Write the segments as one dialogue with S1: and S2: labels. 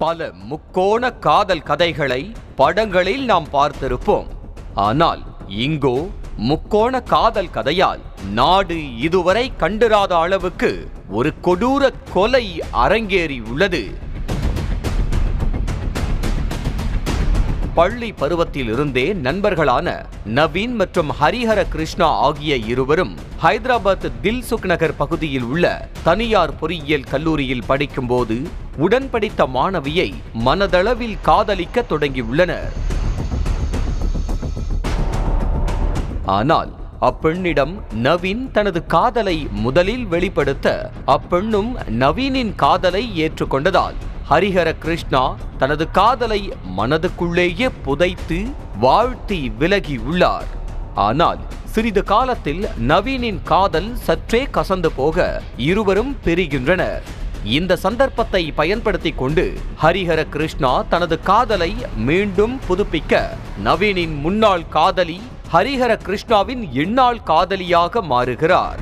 S1: பல முக்கோண காதல் கதைகளை படங்களில் நாம் பார்த்திருப்போம் ஆனால் இங்கோ முக்கோண காதல் கதையால் நாடு இதுவரை கண்டிராத அளவுக்கு ஒரு கொடூர கொலை அரங்கேறி உள்ளது பள்ளி பருவத்தில் இருந்தே நண்பர்களான நவீன் மற்றும் ஹரிஹர கிருஷ்ணா ஆகிய இருவரும் ஹைதராபாத் தில்சுக் நகர் பகுதியில் உள்ள தனியார் பொறியியல் கல்லூரியில் படிக்கும்போது உடன் படித்த மாணவியை மனதளவில் காதலிக்க தொடங்கியுள்ளனர் ஆனால் அப்பெண்ணிடம் நவீன் தனது காதலை முதலில் வெளிப்படுத்த அப்பெண்ணும் நவீனின் காதலை ஏற்றுக்கொண்டதால் ஹரிஹர கிருஷ்ணா தனது காதலை மனதுக்குள்ளேயே புதைத்து வாழ்த்தி விலகி உள்ளார் ஆனால் சிறிது காலத்தில் நவீனின் காதல் சற்றே கசந்து போக இருவரும் பிரிகின்றனர் இந்த சந்தர்ப்பத்தை பயன்படுத்திக் கொண்டு ஹரிஹர கிருஷ்ணா தனது காதலை மீண்டும் புதுப்பிக்க நவீனின் முன்னாள் காதலி ஹரிஹர கிருஷ்ணாவின் இந்நாள் காதலியாக மாறுகிறார்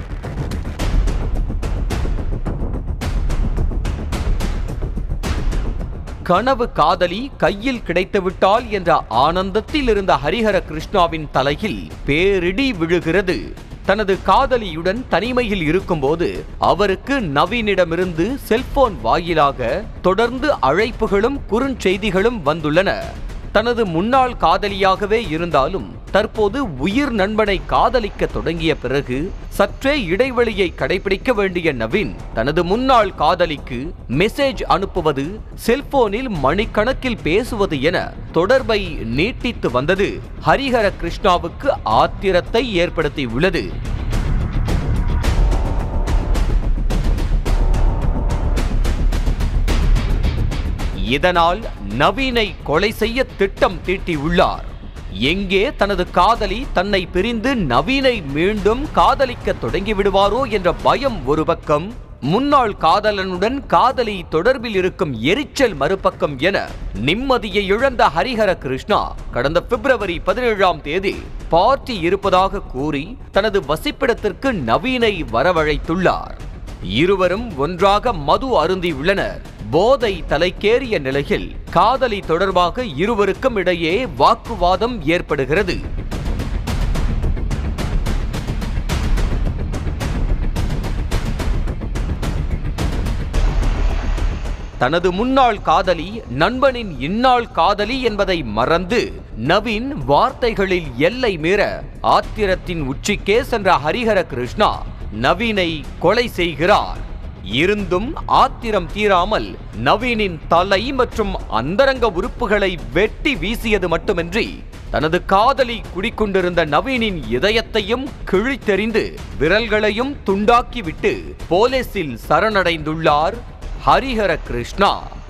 S1: கனவு காதலி கையில் கிடைத்துவிட்டால் என்ற ஆனந்தத்தில் இருந்த ஹரிஹர கிருஷ்ணாவின் தலையில் பேரிடி விழுகிறது தனது காதலியுடன் தனிமையில் இருக்கும்போது அவருக்கு நவீனிடமிருந்து செல்போன் வாயிலாக தொடர்ந்து அழைப்புகளும் குறுஞ்செய்திகளும் வந்துள்ளன தனது முன்னாள் காதலியாகவே இருந்தாலும் தற்போது உயிர் நண்பனை காதலிக்க தொடங்கிய பிறகு சற்றே இடைவெளியை கடைபிடிக்க வேண்டிய நவீன் தனது முன்னாள் காதலிக்கு மெசேஜ் அனுப்புவது செல்போனில் மணிக்கணக்கில் பேசுவது என தொடர்பை நீட்டித்து வந்தது ஹரிஹர கிருஷ்ணாவுக்கு ஆத்திரத்தை ஏற்படுத்தியுள்ளது இதனால் நவீனை கொலை செய்ய திட்டம் தீட்டியுள்ளார் எங்கே தனது காதலி தன்னை பிரிந்து நவீனை மீண்டும் காதலிக்க தொடங்கி விடுவாரோ என்ற பயம் ஒரு பக்கம் முன்னாள் காதலனுடன் காதலி தொடர்பில் இருக்கும் எரிச்சல் மறுபக்கம் என நிம்மதியை இழந்த ஹரிஹர கிருஷ்ணா கடந்த பிப்ரவரி பதினேழாம் தேதி பார்ட்டி இருப்பதாக கூறி தனது வசிப்பிடத்திற்கு நவீனை வரவழைத்துள்ளார் இருவரும் ஒன்றாக மது அருந்தியுள்ளனர் போதை தலைக்கேறிய நிலையில் காதலி தொடர்பாக இருவருக்கும் இடையே வாக்குவாதம் ஏற்படுகிறது தனது முன்னாள் காதலி நண்பனின் இந்நாள் காதலி என்பதை மறந்து நவீன் வார்த்தைகளில் எல்லை மீற ஆத்திரத்தின் உச்சிக்கே சென்ற ஹரிஹர கிருஷ்ணா நவீனை கொலை செய்கிறார் இருந்தும் ஆத்திரம் தீராமல் நவீனின் தலை மற்றும் அந்தரங்க உறுப்புகளை வெட்டி வீசியது மட்டுமின்றி தனது காதலி குடிக்கொண்டிருந்த நவீனின் இதயத்தையும் கிழித்தெறிந்து விரல்களையும் துண்டாக்கிவிட்டு போலீசில் சரணடைந்துள்ளார் ஹரிஹர கிருஷ்ணா